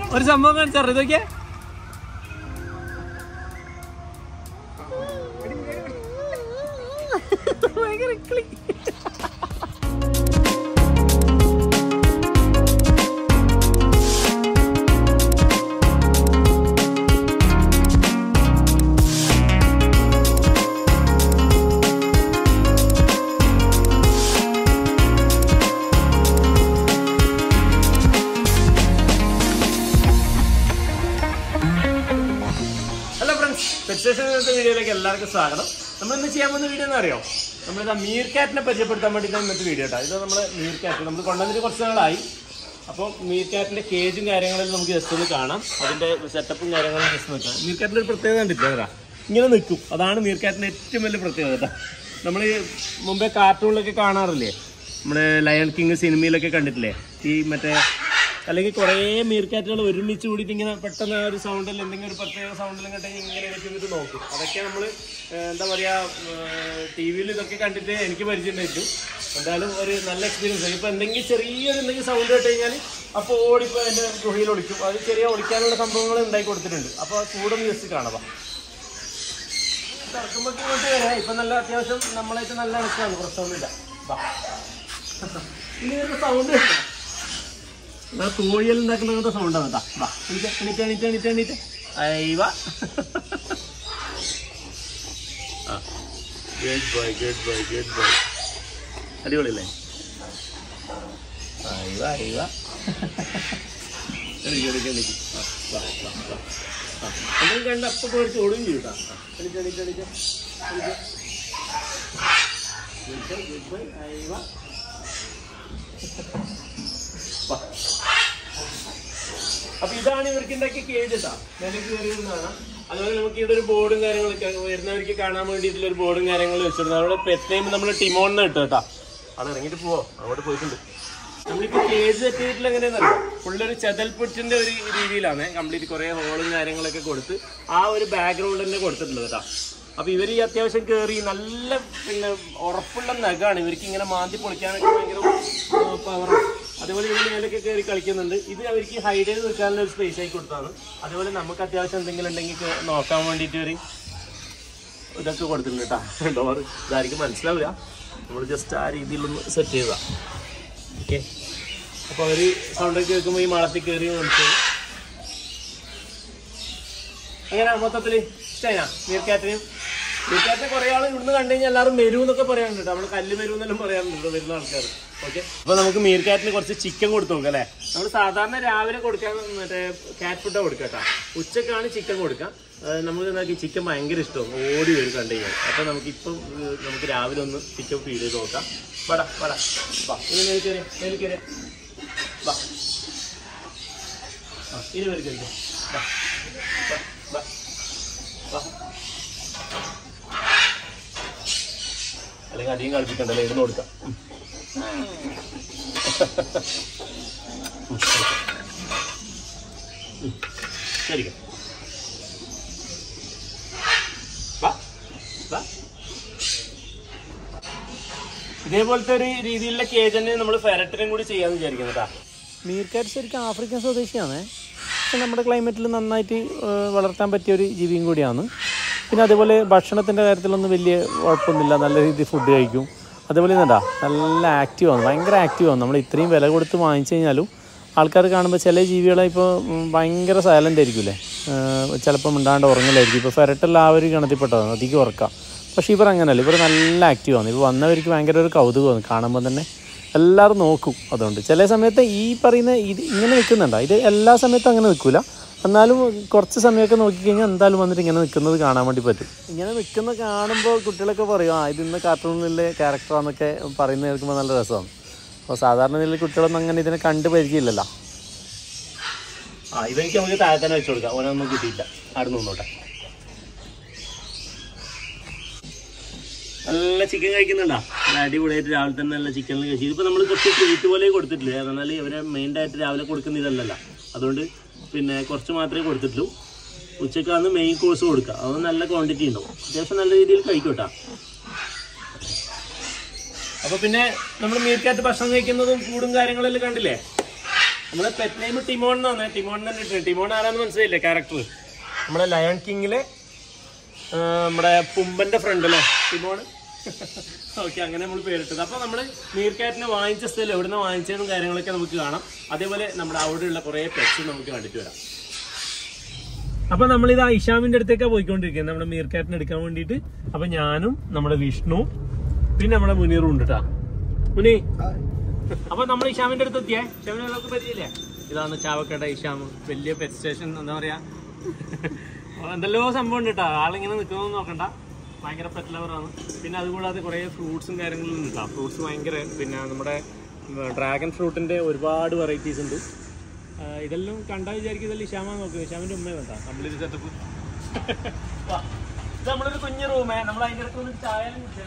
ഒരു സംഭവം കാണിച്ചാറ് ഇതൊക്കെ ഭയങ്കര കിളി ഹലോ ഫ്രണ്ട്സ് പെറ്റ്സ്റ്റേഷൻ ഇന്നത്തെ വീഡിയോയിലേക്ക് എല്ലാവർക്കും സ്വാഗതം നമ്മൾ ഇന്ന് ചെയ്യാൻ പോകുന്ന വീഡിയോ എന്ന് അറിയോ നമ്മളിതാ മീർ കാറ്റിനെ പരിചയപ്പെടുത്താൻ വേണ്ടിയിട്ടാണ് ഇന്നത്തെ വീഡിയോ കേട്ടോ ഇത് നമ്മൾ മീർ കാറ്റ് നമ്മൾ കൊണ്ടുവന്നിട്ട് കുറച്ച് നാളായി അപ്പോൾ മീർ കാറ്റിന്റെ കേജും കാര്യങ്ങളും നമുക്ക് ജസ്റ്റ് ഒന്ന് കാണാം അതിന്റെ സെറ്റപ്പും കാര്യങ്ങളും ജസ്റ്റ് നോക്കാം മീർ കാറ്റിന്റെ ഒരു പ്രത്യേകത കണ്ടിട്ടില്ല അതാ ഇങ്ങനെ നിൽക്കും അതാണ് മീർ കാറ്റിന്റെ ഏറ്റവും വലിയ പ്രത്യേകത കേട്ടോ നമ്മൾ മുമ്പേ കാർട്ടൂണിലൊക്കെ കാണാറില്ലേ നമ്മുടെ ലയൺ കിങ് സിനിമയിലൊക്കെ കണ്ടിട്ടില്ലേ ഈ മറ്റേ അല്ലെങ്കിൽ കുറേ മീർക്കാറ്റുകൾ ഒരുമിച്ച് കൂടിയിട്ട് ഇങ്ങനെ പെട്ടെന്ന് ആ ഒരു സൗണ്ടിൽ എന്തെങ്കിലും ഒരു പ്രത്യേക സൗണ്ടിൽ ഇങ്ങോട്ട് ഇങ്ങനെ ഇരിക്കുന്നിട്ട് നോക്കും അതൊക്കെ നമ്മൾ എന്താ പറയുക ടി വിയിൽ ഇതൊക്കെ കണ്ടിട്ട് എനിക്ക് പരിചയമുണ്ടായിട്ടു എന്തായാലും ഒരു നല്ല എക്സ്പീരിയൻസ് ആണ് ഇപ്പോൾ എന്തെങ്കിലും ചെറിയൊരു എന്തെങ്കിലും സൗണ്ട് കേട്ട് കഴിഞ്ഞാൽ അപ്പോൾ ഓടിപ്പോൾ അതിൻ്റെ ഗുഹയിൽ ഒളിക്കും അത് ചെറിയ ഒളിക്കാനുള്ള സംഭവങ്ങൾ ഉണ്ടാക്കി കൊടുത്തിട്ടുണ്ട് അപ്പോൾ കൂടുതൽ ജസ്റ്റ് കാണാം ഇറക്കുമ്പോൾ ഇങ്ങോട്ട് വരാം ഇപ്പം നല്ല അത്യാവശ്യം നമ്മളായിട്ട് നല്ല ഇണക്കാണ് പ്രശ്നമൊന്നുമില്ല വാ. ഇനി ഇതിൻ്റെ സൗണ്ട് കേൾക്കണം ആ കോഴിയിൽ ഉണ്ടാക്കുന്ന സൗണ്ടാണ് കേട്ടോ വാ എണീറ്റ് എണീറ്റ് എണീറ്റ് എണീറ്റ് എണീറ്റ് അയ്യവ good boy good boy good boy അടിപൊളിയല്ലേ അയ്യവ അയ്യവ എണീക്ക് എണീക്ക് എണീക്ക് ആ, വാ, വാ, വാ. ആ, എന്തെങ്കിലും കണ്ട് അപ്പം പേടിച്ച് ഓടുകയും ചെയ്യും കേട്ടോ എണീറ്റ് എണീറ്റ് എണീറ്റ് എണീറ്റ് ഗുഡ് ബോയ് ഗുഡ് ബോയ് അയ്യവ വാ അപ്പൊ ഇതാണ് ഇവർക്ക് ഉണ്ടാക്കിയ കേജ് കേട്ടാ നിലക്ക് കയറി കാണാം അതുപോലെ നമുക്ക് ഇവിടെ ഒരു ബോർഡും കാര്യങ്ങളൊക്കെ വരുന്നവർക്ക് കാണാൻ വേണ്ടിയിട്ടുള്ള ഒരു ബോർഡും കാര്യങ്ങളും വെച്ചിട്ടുണ്ട് അവിടെ പെറ്റ് നെയിം നമ്മൾ ടിമോൺ എന്ന് ഇട്ടു കേട്ടാ അവിടെ ഇറങ്ങിയിട്ട് പോവോ അവിടെ പോയിട്ടുണ്ട് നമ്മളിപ്പോ കേജ് സെറ്റ് ചെയ്തിട്ടുള്ള എങ്ങനെയാണെന്നറിയോ ഫുള്ളൊരു ചെതൽപുറ്റിന്റെ ഒരു രീതിയിലാണ് കംപ്ലീറ്റ് കുറെ ഹോളും കാര്യങ്ങളൊക്കെ കൊടുത്ത് ആ ഒരു ബാക്ക്ഗ്രൗണ്ട് തന്നെ കൊടുത്തിട്ടുള്ളത് കേട്ടാ അപ്പൊ ഇവർ ഈ അത്യാവശ്യം കയറി നല്ല പിന്നെ ഉറപ്പുള്ള നഖാണ് ഇവർക്ക് ഇങ്ങനെ മാന്തി പൊളിക്കാനൊക്കെ ഭയങ്കര പവർ അതേപോലെ ഇവർ മേലൊക്കെ കയറി കളിക്കുന്നുണ്ട് ഇത് അവർക്ക് ഹൈഡ് ചെയ്ത് നിൽക്കാനുള്ള ഒരു സ്പേസ് ആയി കൊടുത്താണ് അതേപോലെ നമുക്ക് അത്യാവശ്യം എന്തെങ്കിലും ഉണ്ടെങ്കിൽ കേ- നോക്കാൻ വേണ്ടിയിട്ട് ഒരു ഇതൊക്കെ കൊടുത്തിട്ടുണ്ട് കേട്ടോ ഡോർ ഇതായിരിക്കും മനസ്സിലാവില്ല നമ്മൾ ജസ്റ്റ് ആ രീതിയിലൊന്ന് സെറ്റ് ചെയ്തതാ ഓക്കെ അപ്പോൾ അവർ സൗണ്ടൊക്കെ കേൾക്കുമ്പോൾ ഈ മാളത്തിൽ കയറി മനസ്സിലാവും എങ്ങനെയാ മൊത്തത്തിൽ ഇഷ്ടമാ മീർക്കാറ്റിനും മീർക്കാറ്റിനെ കുറേ ആൾ ഇവിടുന്ന് കണ്ടു കഴിഞ്ഞാൽ എല്ലാവരും വരൂ എന്നൊക്കെ പറയാറുണ്ട് നമ്മൾ കല്ല് വരൂ എന്നെല്ലാം പറയാറുണ്ട് വരുന്ന ആൾക്കാർ ഓക്കെ അപ്പോൾ നമുക്ക് മീർക്കാറ്റിന് കുറച്ച് ചിക്കൻ കൊടുത്തു നോക്കാം അല്ലേ നമ്മൾ സാധാരണ രാവിലെ കൊടുക്കാൻ മറ്റേ കാറ്റ് ഫുഡാണ് കൊടുക്കുക കേട്ടോ ഉച്ചക്കാണ് ചിക്കൻ കൊടുക്കുക അതായത് നമുക്ക് എന്താക്കി ചിക്കൻ ഭയങ്കര ഇഷ്ടവും ഓടി വരും കണ്ടു കഴിഞ്ഞാൽ അപ്പോൾ നമുക്ക് ഇപ്പം ഏർ, നമുക്ക് രാവിലെ ഒന്ന് ചിക്കൻ ഫീഡ് ചെയ്ത് നോക്കാം വടാ വടാ വാ ഇനി മേൽ കയറി മേൽ കയറി വാ ആ ഇനി മേൽ കയറി വാ വാ വാ വാ അല്ലെങ്കിൽ അധികം കളിപ്പിക്കണ്ടല്ലേ ഇരുന്ന് കൊടുക്കാം ഉം. ഉം. ശരിക്കും വാ വാ ഇതേപോലത്തെ ഒരു രീതിയിലുള്ള കേജ് തന്നെ നമ്മൾ ഫെരറ്റിനും കൂടി ചെയ്യാന്ന് വിചാരിക്കുന്നു കേട്ടാ മീർക്കാറ്റ് ശരിക്കും ആഫ്രിക്കൻ സ്വദേശിയാണ് പക്ഷെ നമ്മുടെ ക്ലൈമറ്റിൽ നന്നായിട്ട് ഏഹ്, വളർത്താൻ പറ്റിയ ഒരു ജീവിയും കൂടിയാണ് പിന്നെ അതേപോലെ ഭക്ഷണത്തിൻ്റെ കാര്യത്തിലൊന്നും വലിയ കുഴപ്പമൊന്നുമില്ല നല്ല രീതിയിൽ ഫുഡ് കഴിക്കും അതേപോലെ എന്താ നല്ല ആക്റ്റീവാണ് ഭയങ്കര ആക്റ്റീവാണ് നമ്മൾ ഇത്രയും വില കൊടുത്ത് വാങ്ങിച്ചു കഴിഞ്ഞാലും ആൾക്കാർ കാണുമ്പോൾ ചില ജീവികളെ ഇപ്പോൾ ഉം, ഭയങ്കര സൈലൻ്റ് ആയിരിക്കില്ലേ ചിലപ്പോൾ മിണ്ടാണ്ട് ഉറങ്ങലായിരിക്കും ഇപ്പോൾ ഫെരട്ടെല്ലാം ആ ഒരു ഗണത്തിൽപ്പെട്ടതാണ് അധികം ഉറക്കാം പക്ഷേ ഇവർ അങ്ങനെയല്ല ഇവർ നല്ല ആക്റ്റീവാണ് ഇപ്പോൾ വന്നവർക്ക് ഭയങ്കര ഒരു കൗതുകമാണ് കാണുമ്പോൾ തന്നെ എല്ലാവരും നോക്കും അതുകൊണ്ട് ചില സമയത്ത് ഈ പറയുന്ന ഇത് ഇങ്ങനെ നിൽക്കുന്നുണ്ടോ ഇത് എല്ലാ സമയത്തും അങ്ങനെ നിൽക്കില്ല എന്നാലും കുറച്ച് സമയമൊക്കെ നോക്കിക്കഴിഞ്ഞാൽ എന്തായാലും വന്നിട്ട് ഇങ്ങനെ നിൽക്കുന്നത് കാണാൻ വേണ്ടി പറ്റും ഇങ്ങനെ നിൽക്കുന്ന കാണുമ്പോൾ കുട്ടികളൊക്കെ പറയും ആ ഇത് ഇന്ന് കാർട്ടൂണിലെ ക്യാരക്ടറാന്നൊക്കെ പറയുന്നത് കേൾക്കുമ്പോൾ നല്ല രസമാണ് അപ്പോൾ സാധാരണ നിലയിൽ കുട്ടികളൊന്നും അങ്ങനെ ഇതിനെ കണ്ട് പരിചയമില്ലല്ലോ ആ ഇവനിക്ക് നമുക്ക് താഴെ തന്നെ വെച്ച് കൊടുക്കാം ഓനൊന്നും കിട്ടിയില്ല അവിടെ നിന്നോട്ടെ നല്ല ചിക്കൻ കഴിക്കുന്നുണ്ടാ നല്ല അടിപൊളിയായിട്ട് രാവിലെ തന്നെ നല്ല ചിക്കൻ കഴിച്ചു ഇതിപ്പോൾ നമ്മൾ കുറച്ച് ട്രീറ്റ് പോലെ കൊടുത്തിട്ടില്ല എന്നാൽ ഇവരെ മെയിൻ ആയിട്ട് രാവിലെ കൊടുക്കുന്ന ഇതല്ലല്ലോ അതുകൊണ്ട് പിന്നെ കുറച്ച് മാത്രമേ കൊടുത്തിട്ടുള്ളൂ ഉച്ചക്കാന്ന് മെയിൻ കോഴ്സ് കൊടുക്കുക അത് നല്ല ക്വാണ്ടിറ്റി ഉണ്ടാവും അത്യാവശ്യം നല്ല രീതിയിൽ കഴിക്കോട്ടാ അപ്പൊ പിന്നെ നമ്മൾ മീർക്കാറ്റ് ഭക്ഷണം കഴിക്കുന്നതും കൂടും കാര്യങ്ങളെല്ലാം കണ്ടില്ലേ നമ്മുടെ പെറ്റ് നെയിം ടിമോൺ എന്ന് പറഞ്ഞാൽ ടിമോൺ തന്നെ ഇട്ടു ടിമോൺ ആരാന്ന് മനസ്സിലായില്ലേ ക്യാരക്ടർ നമ്മുടെ ലയൺ കിങ്ങിലെ നമ്മുടെ പുമ്പന്റെ ഫ്രണ്ട് അല്ലേ ടിമോൺ ഓക്കെ അങ്ങനെ നമ്മൾ പേരിട്ടത് അപ്പോൾ നമ്മൾ മീർക്കാറ്റിനെ വാങ്ങിച്ച സ്ഥലം എവിടുന്ന് വാങ്ങിച്ചതെന്നും കാര്യങ്ങളൊക്കെ നമുക്ക് കാണാം അതേപോലെ നമ്മുടെ അവിടെയുള്ള കുറേ പെറ്റ്സ് നമുക്ക് കണ്ടിട്ട് വരാം അപ്പൊ നമ്മളിത് ഐഷാമിന്റെ അടുത്തേക്കാണ് പോയിക്കൊണ്ടിരിക്കുന്നത് നമ്മുടെ മീർക്കാറ്റിനെ എടുക്കാൻ വേണ്ടിയിട്ട് അപ്പൊ ഞാനും നമ്മുടെ വിഷ്ണു പിന്നെ നമ്മുടെ മുനീറും ഉണ്ട് കേട്ടാ മുനി അപ്പൊ നമ്മൾ ഇഷാമിന്റെ അടുത്ത് എത്തിയേ ഇഷാമിനെ നമുക്ക് പറ്റിയില്ലേ ഇതാണ് ചാവക്കട ഇഷാം വലിയ പെറ്റ് സ്റ്റേഷൻ എന്താ പറയാ എന്തെല്ലോ സംഭവം ഉണ്ട് കേട്ടോ ആളിങ്ങനെ നിൽക്കുന്നൊന്നും നോക്കണ്ട ഭയങ്കര പെറ്റ് ലവറാണ് പിന്നെ അതുകൂടാതെ കുറേ ഫ്രൂട്ട്സും കാര്യങ്ങളും ഉണ്ട് കേട്ടോ ഫ്രൂട്ട്സ് ഭയങ്കര പിന്നെ നമ്മുടെ ഡ്രാഗൺ ഫ്രൂട്ടിന്റെ ഒരുപാട് വെറൈറ്റീസ് ഉണ്ട് ആ, ഇതെല്ലാം കണ്ടാൽ വിചാരിക്കും ഇതെല്ലാം ഇഷാമ നോക്കും ഇഷാമിന്റെ ഉമ്മ വേണ്ട കംപ്ലീറ്റ് സെറ്റപ്പ് ഇത് നമ്മളൊരു കുഞ്ഞു റൂമേ നമ്മൾ അതിൻ്റെ അടുത്ത് ഒന്ന് ചായാലും കുടിച്ചേ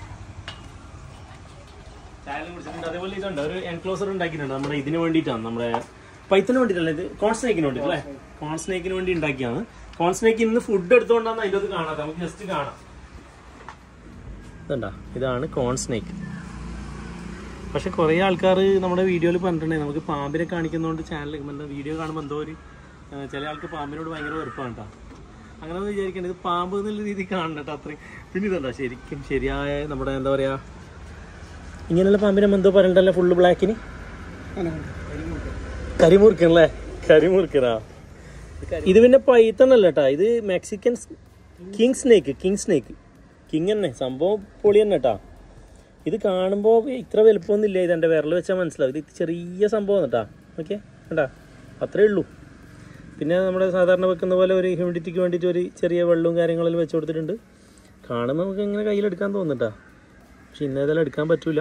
ചായാലും കുടിച്ചിട്ടുണ്ട് അതേപോലെ ഇതുണ്ട് ഒരു എൻക്ലോസർ ഉണ്ടാക്കിയിട്ടുണ്ട് നമ്മുടെ ഇതിന് വേണ്ടിയിട്ടാണ് നമ്മുടെ പൈത്തിന് വേണ്ടിയിട്ടല്ല ഇത് കോൺ സ്നേക്കിന് വേണ്ടി അല്ലേ കോൺ സ്നേക്കിന് വേണ്ടി ഉണ്ടാക്കിയാണ് കോൺ സ്നേക്ക് ഇന്ന് ഫുഡ് എടുത്തുകൊണ്ടാണ് അതിൻ്റെ അത് കാണാത്ത നമുക്ക് ജസ്റ്റ് കാണാം ഇതുണ്ടാ ഇതാണ് കോൺ സ്നേക്ക് പക്ഷെ കുറേ ആൾക്കാർ നമ്മുടെ വീഡിയോയിൽ പറഞ്ഞിട്ടുണ്ടെങ്കിൽ നമുക്ക് പാമ്പിനെ കാണിക്കുന്നതുകൊണ്ട് ചാനൽ എന്താ വീഡിയോ കാണുമ്പോൾ എന്തോ ഒരു ആ, ചില ആൾക്ക് പാമ്പിനോട് ഭയങ്കര വെറുപ്പാണ് കേട്ടോ അങ്ങനെ ഒന്ന് വിചാരിക്കേണ്ടത് ഇത് പാമ്പ് എന്നുള്ള രീതിയിൽ കാണണം കേട്ടോ അത്രയും പിന്നെ ഇതുണ്ടോ ശരിക്കും ശരിയായ നമ്മുടെ എന്താ പറയുക ഇങ്ങനെയുള്ള പാമ്പിനെ എന്തോ പറയണ്ടല്ലോ ഫുള്ള് ബ്ലാക്കിന് കരിമുറുക്കനല്ലേ കരിമുറുക്കനാ ഇത് പിന്നെ പൈത്തണല്ല കേട്ടാ ഇത് Mexican king snake king snake king തന്നെ സംഭവം പൊളി തന്നെ കേട്ടാ ഇത് കാണുമ്പോൾ ഇത്ര വലുപ്പമൊന്നും ഇല്ല ഇത് എൻ്റെ വിരൽ വെച്ചാൽ മനസ്സിലാവും ഇത് ചെറിയ സംഭവം കേട്ടാ ഓക്കെ കണ്ടാ അത്രേ ഉള്ളൂ പിന്നെ നമ്മുടെ സാധാരണ വെക്കുന്ന പോലെ ഒരു ഹ്യൂമിഡിറ്റിക്ക് വേണ്ടിയിട്ട് ഒരു ചെറിയ വെള്ളവും കാര്യങ്ങളെല്ലാം വെച്ച് കൊടുത്തിട്ടുണ്ട് കാണുമ്പോൾ നമുക്ക് ഇങ്ങനെ കയ്യിലെടുക്കാൻ തോന്നുന്നുട്ടാ പക്ഷെ ഇന്ന് ഏതായാലും എടുക്കാൻ പറ്റൂല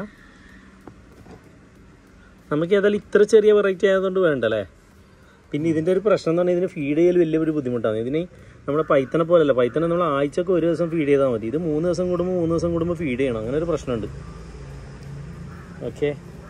നമുക്ക് ഏതായാലും ഇത്ര ചെറിയ വെറൈറ്റി ആയതുകൊണ്ട് വേണ്ടല്ലേ പിന്നെ ഇതിൻ്റെ ഒരു പ്രശ്നം എന്ന് പറഞ്ഞാൽ ഇതിന് ഫീഡ് ചെയ്യൽ വലിയ ഒരു ബുദ്ധിമുട്ടാണ് ഇതിന് നമ്മുടെ പൈത്തനെ പോലല്ല പൈത്തനെ നമ്മൾ ആഴ്ചക്ക് ഒരു ദിവസം ഫീഡ് ചെയ്താൽ മതി ഇത് മൂന്ന് ദിവസം കൂടുമ്പോൾ മൂന്ന് ദിവസം കൂടുമ്പോൾ ഫീഡ് ചെയ്യണം അങ്ങനെ ഒരു പ്രശ്നമുണ്ട് ഓക്കെ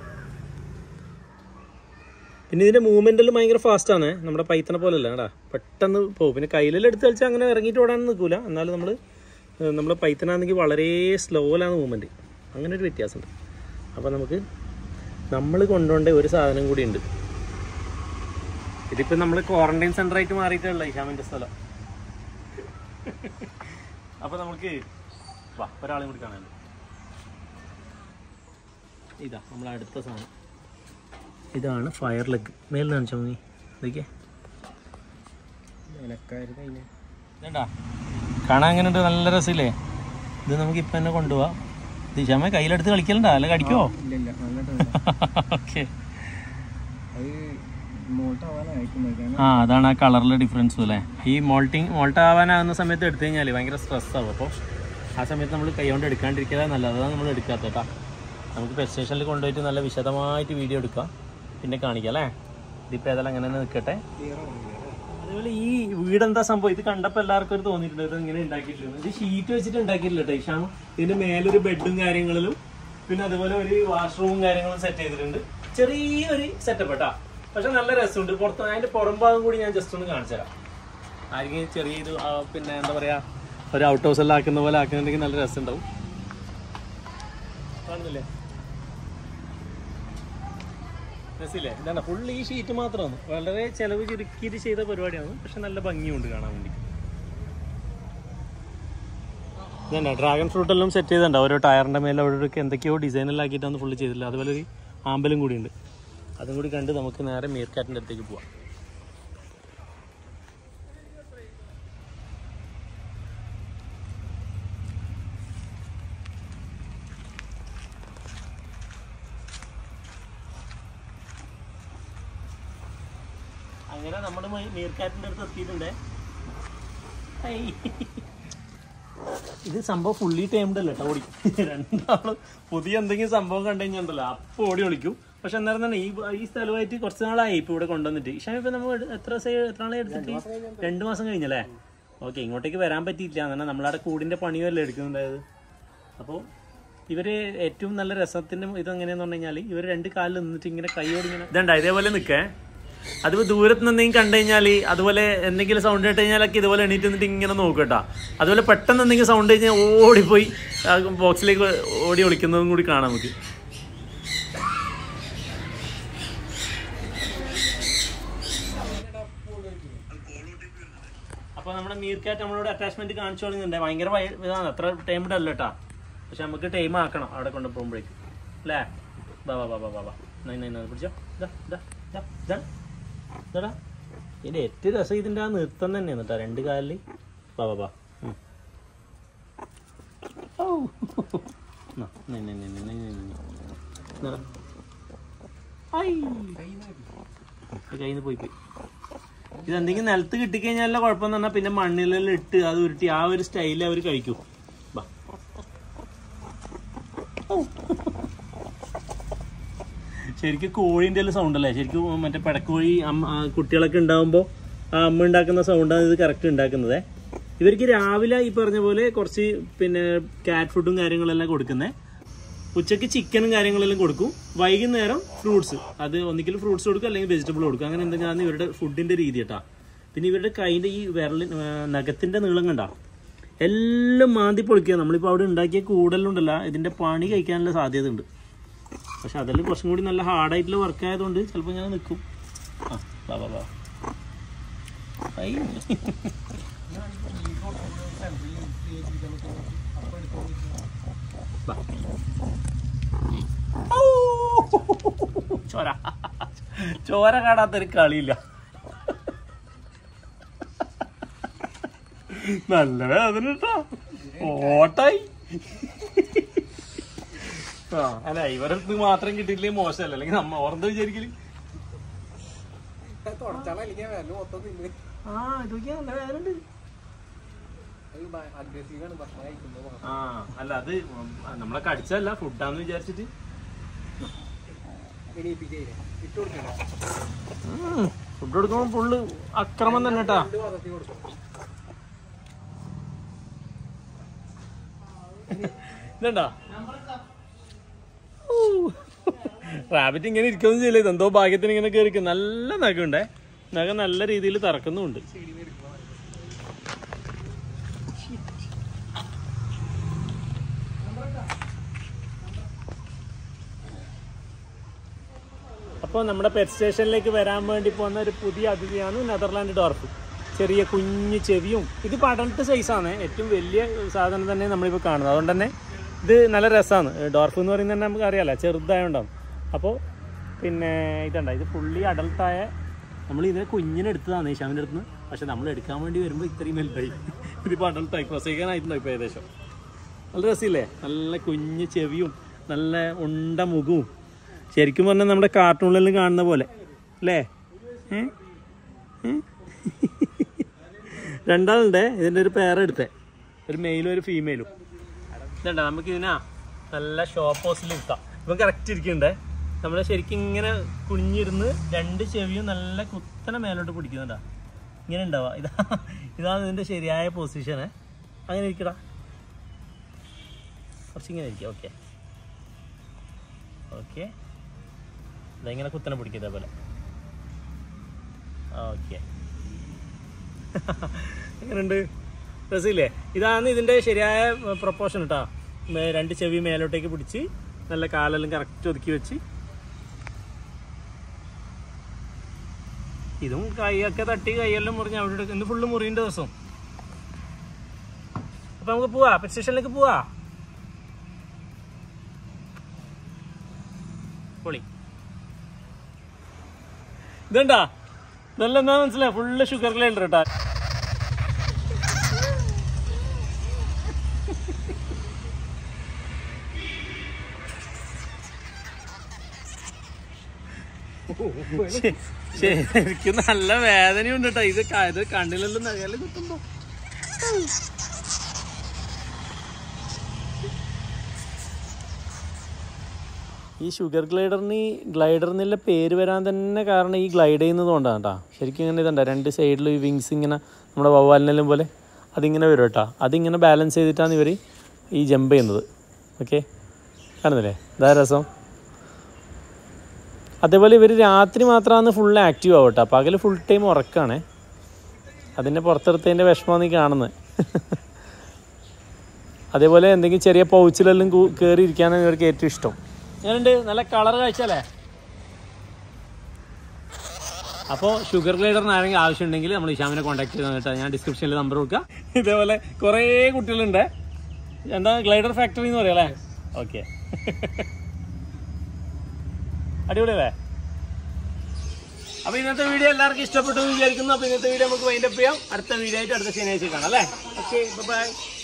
പിന്നെ ഇതിൻ്റെ മൂവ്മെൻറ്റിൽ ഭയങ്കര ഫാസ്റ്റാണ് നമ്മുടെ പൈത്തനെ പോലല്ല കേട്ടാ പെട്ടെന്ന് പോകും പിന്നെ കയ്യിലെല്ലാം എടുത്ത് കളിച്ചാൽ അങ്ങനെ ഇറങ്ങിയിട്ട് ഓടാൻ നിൽക്കില്ല എന്നാലും നമ്മൾ നമ്മൾ പൈത്തനാണെങ്കിൽ വളരെ സ്ലോയിലാണ് മൂവ്മെൻറ്റ് അങ്ങനെ ഒരു വ്യത്യാസമുണ്ട് അപ്പോൾ നമുക്ക് നമ്മൾ കൊണ്ടുപോകേണ്ട ഒരു സാധനം കൂടി ഉണ്ട് ഇതിപ്പോൾ നമ്മൾ ക്വാറന്റൈൻ സെൻ്റർ ആയിട്ട് മാറിയിട്ടുള്ള ഇഷാമിൻ്റെ സ്ഥലം അപ്പോൾ നമുക്ക് വാ ഒരാളെയും കൂടി കാണാനുണ്ട് ഇതാ നമ്മളെ അടുത്ത സാധനം ഇതാണ് ഫയർ ലെഗ് മേൽ കാണിച്ചോ നീ ഇതൊക്കെ ഇതാ കാണാൻ എങ്ങനെ ഉണ്ട് നല്ല രസമില്ലേ ഇത് നമുക്ക് ഇപ്പം തന്നെ കൊണ്ടുപോവാം ഇത് ഇഷാമ കയ്യിലെടുത്ത് കളിക്കലുണ്ടോ അല്ല കടിക്കുമോ ഓക്കെ ആ അതാണ് ആ കളറിലെ ഡിഫറൻസ് അല്ലേ ഈ മോൾട്ടിങ് മോൾട്ട് ആവാനാകുന്ന സമയത്ത് എടുത്തു കഴിഞ്ഞാൽ ഭയങ്കര സ്ട്രെസ് ആവും അപ്പോൾ ആ സമയത്ത് നമ്മൾ കൈ കൊണ്ട് എടുക്കാണ്ടിരിക്കുക നല്ലത് അതാണ് നമ്മൾ എടുക്കാത്ത കേട്ടോ നമുക്ക് പെറ്റ് സ്റ്റേഷനിൽ കൊണ്ടുപോയിട്ട് നല്ല വിശദമായിട്ട് വീഡിയോ എടുക്കാം പിന്നെ കാണിക്കാം അല്ലേ ഇതിപ്പോൾ ഏതായാലും അങ്ങനെ തന്നെ നിൽക്കട്ടെ അതുപോലെ ഈ വീടെന്താ സംഭവം ഇത് കണ്ടപ്പോൾ എല്ലാവർക്കും ഒരു തോന്നിയിട്ടുണ്ട് ഇത് ഇങ്ങനെ ഉണ്ടാക്കിയിട്ടുണ്ട് ഇത് ഷീറ്റ് വെച്ചിട്ട് ഉണ്ടാക്കിയിട്ടില്ല കേട്ടോ ഇഷാമ ഇതിന്റെ മേലൊരു ബെഡും കാര്യങ്ങളിലും പിന്നെ അതുപോലെ ഒരു വാഷ്റൂമും കാര്യങ്ങളും സെറ്റ് ചെയ്തിട്ടുണ്ട് ചെറിയൊരു സെറ്റപ്പ് കേട്ടാ പക്ഷെ നല്ല രസമുണ്ട് പുറത്ത് അതിന്റെ പുറം ഭാഗം കൂടി ഞാൻ ജസ്റ്റ് ഒന്ന് കാണിച്ചു തരാം ആരെങ്കിലും ചെറിയ ഇത് ആ, പിന്നെ എന്താ പറയാ ഒരു ഔട്ട് ഹൗസ് എല്ലാം ആക്കുന്ന പോലെ ആക്കുന്നുണ്ടെങ്കിൽ നല്ല രസമുണ്ടാവും കാണുന്നില്ലേ രസമില്ലേ ഇതാണ് ഫുൾ ഈ ഷീറ്റ് മാത്രമാണ് വളരെ ചെലവ് ചുരുക്കിയിട്ട് ചെയ്ത പരിപാടിയാണ് പക്ഷെ നല്ല ഭംഗിയുണ്ട് കാണാൻ വേണ്ടി ഇതന്നെ ഡ്രാഗൺ ഫ്രൂട്ട് എല്ലാം സെറ്റ് ചെയ്തിട്ടുണ്ട് ഓരോ ടയറിന്റെ മേലെ അവിടെ ഒക്കെ എന്തൊക്കെയോ ഡിസൈനെല്ലാം ആക്കിയിട്ടാണ് ഫുള്ള് ചെയ്തില്ല അതുപോലെ ഒരു ആമ്പലും കൂടി ഉണ്ട് അതും കൂടി കണ്ട് നമുക്ക് നേരെ മീർക്കാറ്റിന്റെ അടുത്തേക്ക് പോവാം അങ്ങനെ നമ്മുടെ മീർക്കാറ്റിന്റെ അടുത്ത് എത്തിയിട്ടുണ്ട് ഹൈ. ഇത് സംഭവം ഫുള്ളി ടൈംഡ് അല്ല കേട്ടോ ഓടി രണ്ടാളും പുതിയ എന്തെങ്കിലും സംഭവം കണ്ടു കഴിഞ്ഞാൽ അപ്പൊ ഓടി ഒളിക്കും പക്ഷെ അന്നേരം തന്നെ ഈ ഈ സ്ഥലമായിട്ട് കുറച്ച് നാളായി ഇപ്പൊ ഇവിടെ കൊണ്ടുവന്നിട്ട് ഇഷാം ഇപ്പൊ നമ്മൾ എട്- എത്ര ദിവസം എത്ര നാളെ എടുത്തിട്ട് രണ്ടു മാസം കഴിഞ്ഞല്ലേ ഓക്കെ ഇങ്ങോട്ടേക്ക് വരാൻ പറ്റിയില്ല അങ്ങനെ നമ്മളവിടെ കൂടിന്റെ പണിയല്ലേ എടുക്കുന്നുണ്ടായത് അപ്പോൾ ഇവര് ഏറ്റവും നല്ല രസത്തിന്റെ ഇത് എങ്ങനെയാന്ന് പറഞ്ഞു കഴിഞ്ഞാൽ ഇവർ രണ്ട് കാലിൽ നിന്നിട്ട് ഇങ്ങനെ കൈയോട് ഇങ്ങനെ ഇതണ്ട ഇതേപോലെ നിൽക്കേ അത് ദൂരത്ത് നിന്ന് എന്തെങ്കിലും കണ്ടു കഴിഞ്ഞാൽ അതുപോലെ എന്തെങ്കിലും സൗണ്ട് കേട്ട് കഴിഞ്ഞാലൊക്കെ ഇതുപോലെ എണീറ്റ് നിന്നിട്ട് ഇങ്ങനെ നോക്കും കേട്ടോ അതുപോലെ പെട്ടെന്ന് എന്തെങ്കിലും സൗണ്ട് കഴിഞ്ഞാൽ ഓടിപ്പോയി ആ ബോക്സിലേക്ക് ഓടി ഒളിക്കുന്നതും കൂടി കാണാം നമുക്ക് അപ്പോൾ നമ്മുടെ മീർ കാറ്റ് നമ്മളോട് അറ്റാച്ച്മെന്റ് കാണിച്ചു തുടങ്ങുന്നുണ്ട് ഭയങ്കര വയ- ഇതാണ് അത്ര ടൈംഡ് അല്ല കേട്ടാ പക്ഷെ നമുക്ക് ടൈം ആക്കണം അവിടെ കൊണ്ട് പോകുമ്പോഴേക്കും അല്ലേ ബാ ബാ ബാ ബാ ബാ ബാ നൈ നൈ നൈ പിടിച്ചോ ഇതാ ഇതാ ഇതാ ഇതാണ് ഇതാടാ ഇതിൻ്റെ ഏറ്റവും രസം ഇതിൻ്റെ ആ നൃത്തം തന്നെയാണ് കേട്ടോ രണ്ട് കാലിൽ ബാ ബാ ബാ ഉം. ഔ. നാ, നൈ നൈ നൈ നൈ നൈ നൈ നൈ. ഇതാടാ. ഐ. കയ്യിൽ നിന്ന് പോയി പോയി ഇതെന്തെങ്കിലും നിലത്ത് കിട്ടിക്കഴിഞ്ഞാൽ കുഴപ്പമെന്ന് പറഞ്ഞാൽ പിന്നെ മണ്ണിലെല്ലാം ഇട്ട് അത് ഉരുട്ടി ആ ഒരു സ്റ്റൈലിൽ അവർ കഴിക്കും ബാ ശരിക്കും കോഴീൻ്റെ എല്ലാം സൗണ്ട് അല്ലേ ശരിക്കും മറ്റേ പെടക്കോഴി അമ്മ ആ കുട്ടികളൊക്കെ ഉണ്ടാകുമ്പോൾ ആ അമ്മ ഉണ്ടാക്കുന്ന സൗണ്ടാണ് ഇത് കറക്റ്റ് ഉണ്ടാക്കുന്നത് ഇവർക്ക് രാവിലെ ഈ പറഞ്ഞ പോലെ കുറച്ച് പിന്നെ കാറ്റ് ഫുഡും കാര്യങ്ങളെല്ലാം കൊടുക്കുന്നത് ഉച്ചയ്ക്ക് ചിക്കനും കാര്യങ്ങളെല്ലാം കൊടുക്കും വൈകുന്നേരം ഫ്രൂട്ട്സ് അത് ഒന്നിക്കലും ഫ്രൂട്ട്സ് കൊടുക്കും അല്ലെങ്കിൽ വെജിറ്റബിൾ കൊടുക്കും അങ്ങനെ എന്തെങ്കിലും ഇവരുടെ ഫുഡിന്റെ രീതി കേട്ടാ പിന്നെ ഇവരുടെ കൈൻ്റെ ഈ വിരലിൻ ആ, നഖത്തിന്റെ നീളം കണ്ടാ എല്ലാം മാന്തി പൊളിക്കുക നമ്മളിപ്പോൾ അവിടെ ഉണ്ടാക്കിയ കൂടലുണ്ടല്ല ഇതിന്റെ പണി കഴിക്കാനുള്ള സാധ്യത ഉണ്ട് പക്ഷെ അതെല്ലാം കുറച്ചും കൂടി നല്ല ഹാർഡായിട്ടുള്ള വർക്ക് ആയതുകൊണ്ട് ചിലപ്പോൾ ഞാൻ നിൽക്കും ആ വാ വാ വാ ഐ. വാ. ഔ! ചോര ചോര കാണാത്തൊരു കളിയില്ല നല്ല വേദന കേട്ടോ ഓട്ടായി ആ അല്ല ഇവരടുത്ത് മാത്രം കിട്ടിയില്ലേ മോശമല്ല അല്ലെങ്കിൽ നമ്മ ഓർന്ന് വിചാരിക്കല് തുടച്ചാലല്ലെങ്കിൽ വില മൊത്തം തിന്ന് ആ ഇതൊക്കെ നല്ല വേദന ഉണ്ട് അഗ്രസീവാണ് ഭക്ഷണം കഴിക്കുന്നത് മാത്രം. ആ അല്ല അത് നമ്മളെ കടിച്ചല്ല ഫുഡാന്ന് വിചാരിച്ചിട്ട് എണീപ്പിക്കയില്ലേ ഇട്ട് കൊടുക്കണം ഫുഡ് കൊടുക്കുമ്പോൾ ഫുള്ള് അക്രമം തന്നെ കേട്ടാ രണ്ട് പദത്തിൽ കൊടുക്കും ഇതണ്ടാ റാബിറ്റ് ഇങ്ങനെ ഇരിക്കൊന്നും ചെയ്യില്ല ഇതെന്തോ ഭാഗ്യത്തിന് ഇങ്ങനെ കയറിക്കും നല്ല നഖമുണ്ടേ നഖം നല്ല രീതിയിൽ തറക്കുന്നുമുണ്ട് അപ്പോൾ നമ്മുടെ പെറ്റ് സ്റ്റേഷനിലേക്ക് വരാൻ വേണ്ടി പോകുന്ന ഒരു പുതിയ അതിഥിയാണ് നെതർലാൻഡ് ഡോർഫ് ചെറിയ കുഞ്ഞു ചെവിയും ഇത് പടലത്തെ സൈസാണ് ഏറ്റവും വലിയ സാധനം തന്നെ നമ്മളിപ്പോൾ കാണുന്നത് അതുകൊണ്ട് തന്നെ ഇത് നല്ല രസമാണ് ഡോർഫ് എന്ന് പറയുന്നത് തന്നെ നമുക്ക് അറിയാലോ ചെറുതായോണ്ടാവും അപ്പോൾ പിന്നെ ഇതുണ്ട ഇത് ഫുള്ളി അഡൽട്ടായ നമ്മൾ ഇതിനെ കുഞ്ഞിനെ എടുത്തതാണ് ഈശാമിൻ്റെ അടുത്ത് നിന്ന് പക്ഷെ നമ്മൾ എടുക്കാൻ വേണ്ടി വരുമ്പോൾ ഇത്രയും വലുതായി ഇതിപ്പോൾ അഡൽട്ടായി പ്രസവിക്കാനായിട്ടുണ്ടോ ഇപ്പോൾ ഏകദേശം നല്ല രസമില്ലേ നല്ല കുഞ്ഞ് ചെവിയും നല്ല ഉണ്ട മുഖവും ശരിക്കും പറഞ്ഞാൽ നമ്മുടെ കാർട്ടൂണിലെല്ലാം കാണുന്ന പോലെ അല്ലേ ഏ? ഏ? രണ്ടാളുണ്ടേ ഇതിൻ്റെ ഒരു പേരെടുത്തേ ഒരു മെയിലും ഒരു ഫീമെയിലും ഇതണ്ട നമുക്ക് ഇതിനാ നല്ല ഷോപ്പോസിൽ ഇരുത്താം ഇപ്പം കറക്റ്റ് ഇരിക്കണ്ടേ നമ്മൾ ശരിക്കും ഇങ്ങനെ കുഞ്ഞിരുന്ന് രണ്ട് ചെവിയും നല്ല കുത്തനെ മേലോട്ട് പിടിക്കുന്നുണ്ടാ ഇങ്ങനെ ഉണ്ടാവുക ഇതാ ഇതാണ് ഇതിൻ്റെ ശരിയായ പൊസിഷന് അങ്ങനെ ഇരിക്കടാ കുറച്ചിങ്ങനെ ഇരിക്കുക ഓക്കെ ഓക്കെ ഇതെങ്ങനെ കുത്തനെ പിടിക്കുക ഇതേപോലെ ഓക്കെ എങ്ങനെയുണ്ട് രസമില്ലേ ഇതാണ് ഇതിൻ്റെ ശരിയായ പ്രൊപ്പോർഷൻ കേട്ടോ മേ- രണ്ട് ചെവി മേലോട്ടേക്ക് പിടിച്ച് നല്ല കാലെല്ലാം കറക്റ്റ് ഒതുക്കി വെച്ച് ഇതും കൈയൊക്കെ തട്ടി കൈയെല്ലാം മുറിഞ്ഞ് അവിടെ ഇവിടെ- ഇന്ന് ഫുള്ള് മുറിൻ്റെ ദിവസം അപ്പൊ നമുക്ക് പോവാ പെറ്റ് സ്റ്റേഷനിലേക്ക് പോവാ പൊളി ഇതെന്താ ഇതെല്ലാം എന്താ മനസ്സിലായി ഫുള്ള് ഷുഗർ ഗ്രൈൻഡർ കേട്ടാ ശ- ശരിക്കും നല്ല വേദനയുണ്ട് കേട്ടോ ഇത് ക- ഇത് കണ്ണിലെല്ലാം നകല് കുത്തുമ്പോ ഈ ഷുഗർ ഗ്ലൈഡറിന് ഈ ഗ്ലൈഡർ എന്നുള്ള പേര് വരാൻ തന്നെ കാരണം ഈ ഗ്ലൈഡ് ചെയ്യുന്നത് കൊണ്ടാണ് കേട്ടോ ശരിക്കും ഇങ്ങനെ ഇതുണ്ട് രണ്ട് സൈഡിൽ ഈ വിങ്സ് ഇങ്ങനെ നമ്മുടെ വവ്വാലിനെല്ലാം പോലെ അതിങ്ങനെ വരും കേട്ടോ അതിങ്ങനെ ബാലൻസ് ചെയ്തിട്ടാണ് ഇവർ ഈ ജമ്പ് ചെയ്യുന്നത് ഓക്കെ കാണുന്നില്ലേ ഇതാ രസം അതേപോലെ ഇവർ രാത്രി മാത്രമാണ് ഫുൾ ആക്റ്റീവ് ആവും കേട്ടോ പകൽ ഫുൾ ടൈം ഉറക്കാണേ അതിൻ്റെ പുറത്തെടുത്തതിൻ്റെ വിഷമമാണ് ഈ കാണുന്നത് അതേപോലെ എന്തെങ്കിലും ചെറിയ പൗച്ചിലെല്ലാം കയറി ഇരിക്കാനാണ് ഇവർക്ക് ഏറ്റവും ഇഷ്ടം എങ്ങനെയുണ്ട് നല്ല കളർ കാഴ്ച അല്ലേ അപ്പോൾ ഷുഗർ ഗ്ലൈഡറിന് ആരെങ്കിലും ആവശ്യമുണ്ടെങ്കിൽ നമ്മൾ ഇഷാമിനെ കോൺടാക്ട് ചെയ്ത് കേട്ടോ ഞാൻ ഡിസ്ക്രിപ്ഷനിൽ നമ്പർ കൊടുക്കാം ഇതേപോലെ കുറേ കുട്ടികളുണ്ട് എന്താ ഗ്ലൈഡർ ഫാക്ടറി എന്ന് പറയാം അല്ലേ ഓക്കെ അടിപൊളിയല്ലേ അപ്പൊ ഇന്നത്തെ വീഡിയോ എല്ലാവർക്കും ഇഷ്ടപ്പെട്ടു എന്ന് വിചാരിക്കുന്നു അപ്പൊ ഇന്നത്തെ വീഡിയോ നമുക്ക് വൈൻഡപ്പ് ചെയ്യാം അടുത്ത വീഡിയോ ആയിട്ട് അടുത്ത ശനിയാഴ്ച കാണാം അല്ലേ ഓക്കെ ബൈ